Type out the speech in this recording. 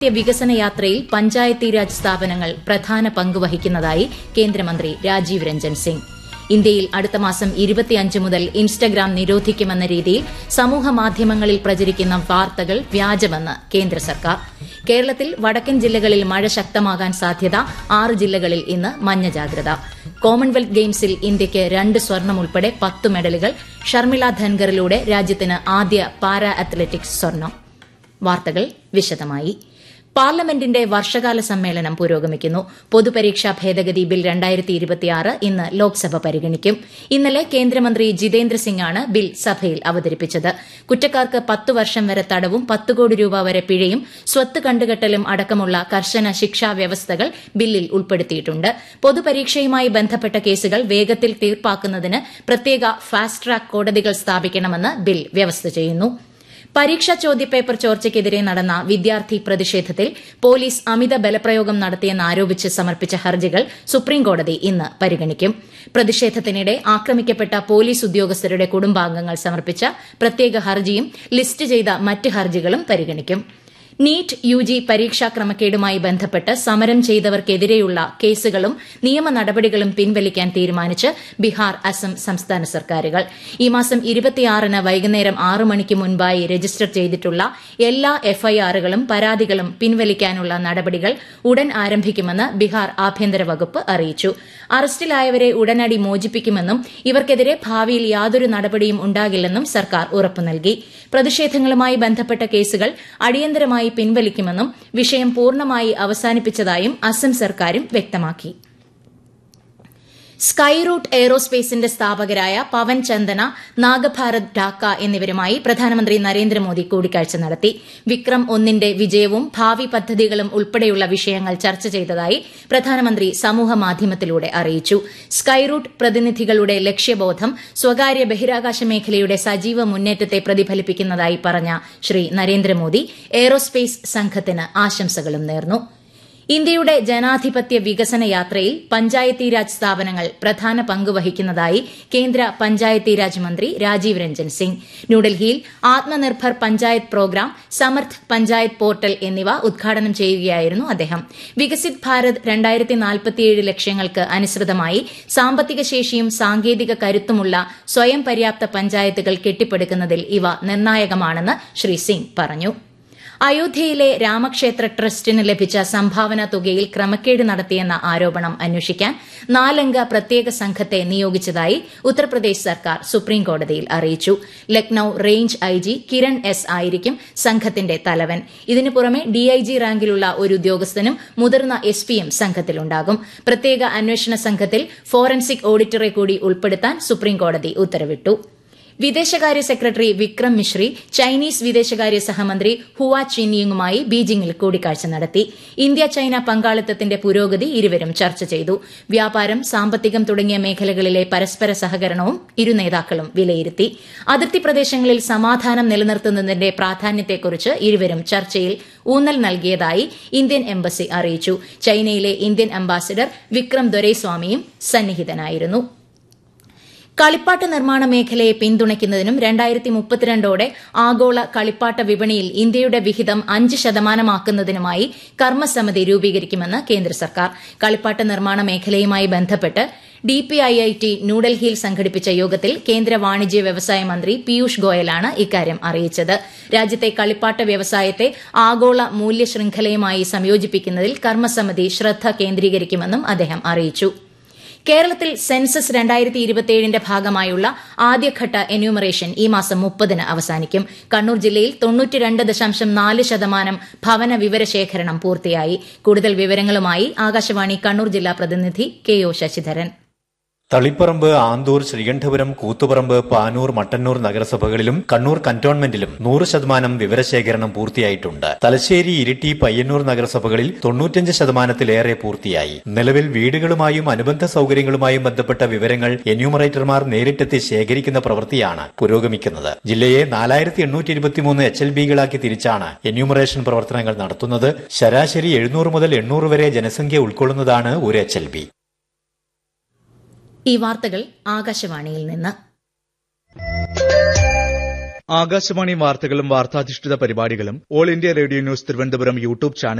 വികസന യാത്രയിൽ പഞ്ചായത്തി രാജ് സ്ഥാപനങ്ങൾ പ്രധാന പങ്ക് വഹിക്കുന്നതായി കേന്ദ്രമന്ത്രി രാജീവ് രഞ്ജൻ സിംഗ് ഇന്ത്യയിൽ അടുത്ത മാസം ഇരുപത്തിയഞ്ച് മുതൽ ഇൻസ്റ്റഗ്രാം നിരോധിക്കുമെന്ന രീതിയിൽ സമൂഹമാധ്യമങ്ങളിൽ പ്രചരിക്കുന്ന വാർത്തകൾ വ്യാജമെന്ന് കേന്ദ്ര സർക്കാർ കേരളത്തിൽ വടക്കൻ ജില്ലകളിൽ മഴ ശക്തമാകാൻ സാധ്യത ആറ് ജില്ലകളിൽ ഇന്ന് മഞ്ഞ ജാഗ്രത കോമൺവെൽത്ത് ഗെയിംസിൽ ഇന്ത്യയ്ക്ക് രണ്ട് സ്വർണം ഉൾപ്പെടെ പത്ത് മെഡലുകൾ ഷർമിള ധൻഗറിലൂടെ രാജ്യത്തിന് ആദ്യ പാരാ അത്ലറ്റിക്സ് സ്വർണം വാർത്തകൾ വിശദമായി പാർലമെന്റിന്റെ വർഷകാല സമ്മേളനം പുരോഗമിക്കുന്നു പൊതുപരീക്ഷാ ഭേദഗതി ബിൽ ഇന്ന് ലോക്സഭ പരിഗണിക്കും ഇന്നലെ കേന്ദ്രമന്ത്രി ജിതേന്ദ്ര സിംഗാണ് ബിൽ സഭയിൽ അവതരിപ്പിച്ചത് കുറ്റക്കാർക്ക് പത്ത് വർഷം വരെ തടവും പത്ത് കോടി രൂപ വരെ പിഴയും സ്വത്ത് കണ്ടുകെട്ടലും അടക്കമുള്ള കർശന ശിക്ഷാ വ്യവസ്ഥകൾ ബില്ലിൽ ഉൾപ്പെടുത്തിയിട്ടുണ്ട് പൊതുപരീക്ഷയുമായി ബന്ധപ്പെട്ട കേസുകൾ വേഗത്തിൽ തീർപ്പാക്കുന്നതിന് പ്രത്യേക ഫാസ്റ്റ് ട്രാക്ക് കോടതികൾ സ്ഥാപിക്കണമെന്ന് ബിൽ വ്യവസ്ഥ ചെയ്യുന്നു പരീക്ഷാ ചോദ്യപേപ്പർ ചോർച്ചയ്ക്കെതിരെ നടന്ന വിദ്യാർത്ഥി പ്രതിഷേധത്തിൽ പോലീസ് അമിത ബലപ്രയോഗം നടത്തിയെന്നാരോപിച്ച് സമർപ്പിച്ച ഹർജികൾ സുപ്രീംകോടതി ഇന്ന് പരിഗണിക്കും പ്രതിഷേധത്തിനിടെ ആക്രമിക്കപ്പെട്ട പോലീസ് ഉദ്യോഗസ്ഥരുടെ കുടുംബാംഗങ്ങൾ സമർപ്പിച്ച പ്രത്യേക ഹർജിയും ലിസ്റ്റ് ചെയ്ത മറ്റ് ഹർജികളും പരിഗണിക്കും നീറ്റ് യുജി പരീക്ഷാ ക്രമക്കേടുമായി ബന്ധപ്പെട്ട് സമരം ചെയ്തവർക്കെതിരെയുള്ള കേസുകളും നിയമ നടപടികളും പിൻവലിക്കാൻ തീരുമാനിച്ച് ബീഹാർ അസം സംസ്ഥാന സർക്കാരുകൾ ഈ മാസം ഇരുപത്തിയാറിന് വൈകുന്നേരം ആറ് മണിക്ക് മുൻപായി രജിസ്റ്റർ ചെയ്തിട്ടുള്ള എല്ലാ എഫ്ഐആറുകളും പരാതികളും പിൻവലിക്കാനുള്ള നടപടികൾ ഉടൻ ആരംഭിക്കുമെന്ന് ബീഹാർ ആഭ്യന്തര വകുപ്പ് അറിയിച്ചു അറസ്റ്റിലായവരെ ഉടനടി മോചിപ്പിക്കുമെന്നും ഇവർക്കെതിരെ ഭാവിയിൽ യാതൊരു നടപടിയും ഉണ്ടാകില്ലെന്നും സർക്കാർ ഉറപ്പു നൽകി പ്രതിഷേധങ്ങളുമായി ബന്ധപ്പെട്ട കേസുകൾ അടിയന്തരമായി പിൻവലിക്കുമെന്നും വിഷയം പൂർണ്ണമായി അവസാനിപ്പിച്ചതായും അസം സർക്കാരും വ്യക്തമാക്കി സ്കൈ റൂട്ട് എയ്റോസ്പേസിന്റെ സ്ഥാപകരായ പവൻ ചന്ദന നാഗഭാരത് ഡാക്ക എന്നിവരുമായി പ്രധാനമന്ത്രി നരേന്ദ്രമോദി കൂടിക്കാഴ്ച നടത്തി വിക്രം ഒന്നിന്റെ വിജയവും ഭാവി പദ്ധതികളും ഉൾപ്പെടെയുള്ള വിഷയങ്ങൾ ചർച്ച ചെയ്തതായി പ്രധാനമന്ത്രി സമൂഹമാധ്യമത്തിലൂടെ അറിയിച്ചു സ്കൈ റൂട്ട് പ്രതിനിധികളുടെ ലക്ഷ്യബോധം സ്വകാര്യ ബഹിരാകാശ മേഖലയുടെ സജീവ മുന്നേറ്റത്തെ പ്രതിഫലിപ്പിക്കുന്നതായി പറഞ്ഞ ശ്രീ നരേന്ദ്രമോദി എയ്റോസ്പേസ് സംഘത്തിന് ആശംസകളും നേർന്നു ഇന്ത്യയുടെ ജനാധിപത്യ വികസന യാത്രയിൽ പഞ്ചായത്തി രാജ് സ്ഥാപനങ്ങൾ പ്രധാന പങ്ക് വഹിക്കുന്നതായി കേന്ദ്ര പഞ്ചായത്തി രാജ് മന്ത്രി രാജീവ് രഞ്ജൻ സിംഗ് ന്യൂഡൽഹിയിൽ ആത്മനിർഭർ പഞ്ചായത്ത് പ്രോഗ്രാം സമർത്ഥ് പഞ്ചായത്ത് പോർട്ടൽ എന്നിവ ഉദ്ഘാടനം ചെയ്യുകയായിരുന്നു അദ്ദേഹം വികസിത് ഭാരത് ലക്ഷ്യങ്ങൾക്ക് അനുസൃതമായി സാമ്പത്തിക ശേഷിയും സാങ്കേതിക കരുത്തുമുള്ള സ്വയം പര്യാപ്ത പഞ്ചായത്തുകൾ കെട്ടിപ്പടുക്കുന്നതിൽ ഇവ നിർണായകമാണെന്ന് ശ്രീ സിംഗ് പറഞ്ഞു അയോധ്യയിലെ രാമക്ഷേത്ര ട്രസ്റ്റിന് ലഭിച്ച സംഭാവന തുകയിൽ ക്രമക്കേട് നടത്തിയെന്ന ആരോപണം അന്വേഷിക്കാൻ നാലംഗ പ്രത്യേക സംഘത്തെ നിയോഗിച്ചതായി ഉത്തർപ്രദേശ് സർക്കാർ സുപ്രീംകോടതിയിൽ അറിയിച്ചു Lucknow range IG Kiran S ആയിരിക്കും സംഘത്തിന്റെ തലവൻ ഇതിനു പുറമെ ഡിഐജി റാങ്കിലുള്ള ഒരു ഉദ്യോഗസ്ഥനും മുതിർന്ന എസ് പിയും സംഘത്തിലുണ്ടാകും പ്രത്യേക അന്വേഷണ സംഘത്തിൽ ഫോറൻസിക് ഓഡിറ്ററെ കൂടി ഉൾപ്പെടുത്താൻ സുപ്രീംകോടതി ഉത്തരവിട്ടു വിദേശകാര്യ സെക്രട്ടറി വിക്രം മിശ്രി ചൈനീസ് വിദേശകാര്യ സഹമന്ത്രി ഹുവ ചിൻയിങ്ങുമായി ബീജിംഗിൽ കൂടിക്കാഴ്ച നടത്തി ഇന്ത്യ ചൈന പങ്കാളിത്തത്തിന്റെ പുരോഗതി ഇരുവരും ചർച്ച ചെയ്തു വ്യാപാരം സാമ്പത്തികം തുടങ്ങിയ മേഖലകളിലെ പരസ്പര സഹകരണവും ഇരു നേതാക്കളും വിലയിരുത്തി അതിർത്തി പ്രദേശങ്ങളിൽ സമാധാനം നിലനിർത്തുന്നതിന്റെ പ്രാധാന്യത്തെക്കുറിച്ച് ഇരുവരും ചർച്ചയിൽ ഊന്നൽ നൽകിയതായി ഇന്ത്യൻ എംബസി അറിയിച്ചു ചൈനയിലെ ഇന്ത്യൻ അംബാസിഡർ വിക്രം ദൊരൈസ്വാമിയും സന്നിഹിതനായിരുന്നു കളിപ്പാട്ട നിർമ്മാണ മേഖലയെ പിന്തുണയ്ക്കുന്നതിനും രണ്ടായിരത്തി മുപ്പത്തിരണ്ടോടെ ആഗോള കളിപ്പാട്ട വിപണിയിൽ ഇന്ത്യയുടെ വിഹിതം അഞ്ച് ശതമാനമാക്കുന്നതിനുമായി കർമ്മസമിതി രൂപീകരിക്കുമെന്ന് കേന്ദ്ര സർക്കാർ കളിപ്പാട്ട നിർമ്മാണ മേഖലയുമായി ബന്ധപ്പെട്ട് ഡിപിഐഐടി ന്യൂഡൽഹിയിൽ സംഘടിപ്പിച്ച യോഗത്തിൽ കേന്ദ്ര വാണിജ്യ വ്യവസായ മന്ത്രി പീയൂഷ് ഗോയലാണ് ഇക്കാര്യം അറിയിച്ചത് രാജ്യത്തെ കളിപ്പാട്ട വ്യവസായത്തെ ആഗോള മൂല്യ ശൃംഖലയുമായി സംയോജിപ്പിക്കുന്നതിൽ കർമ്മസമിതി ശ്രദ്ധ കേന്ദ്രീകരിക്കുമെന്നും അദ്ദേഹം അറിയിച്ചു കേരളത്തിൽ സെൻസസ് രണ്ടായിരത്തി ഇരുപത്തിയേഴിന്റെ ഭാഗമായുള്ള ആദ്യഘട്ട എന്യൂമറേഷൻ ഈ മാസം മുപ്പതിന് അവസാനിക്കും കണ്ണൂർ ജില്ലയിൽ തൊണ്ണൂറ്റിരണ്ട് ദശാംശം നാല് ശതമാനം ഭവന വിവരശേഖരണം പൂർത്തിയായി കൂടുതൽ വിവരങ്ങളുമായി ആകാശവാണി കണ്ണൂർ ജില്ലാ പ്രതിനിധി കെ ഒ ശശിധരൻ തളിപ്പറമ്പ് ആന്തൂർ ശ്രീകണ്ഠപുരം കൂത്തുപറമ്പ് പാനൂർ മട്ടന്നൂർ നഗരസഭകളിലും കണ്ണൂർ കന്റോൺമെന്റിലും നൂറ് ശതമാനം വിവരശേഖരണം പൂർത്തിയായിട്ടുണ്ട് തലശ്ശേരി ഇരിട്ടി പയ്യന്നൂർ നഗരസഭകളിൽ തൊണ്ണൂറ്റഞ്ച് ശതമാനത്തിലേറെ പൂർത്തിയായി നിലവിൽ വീടുകളുമായും അനുബന്ധ സൌകര്യങ്ങളുമായും ബന്ധപ്പെട്ട വിവരങ്ങൾ എന്യൂമറേറ്റർമാർ നേരിട്ടെത്തി ശേഖരിക്കുന്ന പ്രവൃത്തിയാണ് പുരോഗമിക്കുന്നത് ജില്ലയെ നാലായിരത്തി എണ്ണൂറ്റി ഇരുപത്തിമൂന്ന് എച്ച് എൽ ബികളാക്കി തിരിച്ചാണ് എന്യൂമറേഷൻ പ്രവർത്തനങ്ങൾ നടത്തുന്നത് ശരാശരി എഴുന്നൂറ് മുതൽ എണ്ണൂറ് വരെ ജനസംഖ്യ ഉൾക്കൊള്ളുന്നതാണ് ഒരു എച്ച് എൽ ബി ഈ വാർത്തകൾ ആകാശവാണിയിൽ നിന്ന് ആകാശവാണി വാർത്തകളും വാർത്താധിഷ്ഠിത പരിപാടികളും All India Radio News Thiruvananthapuram YouTube channel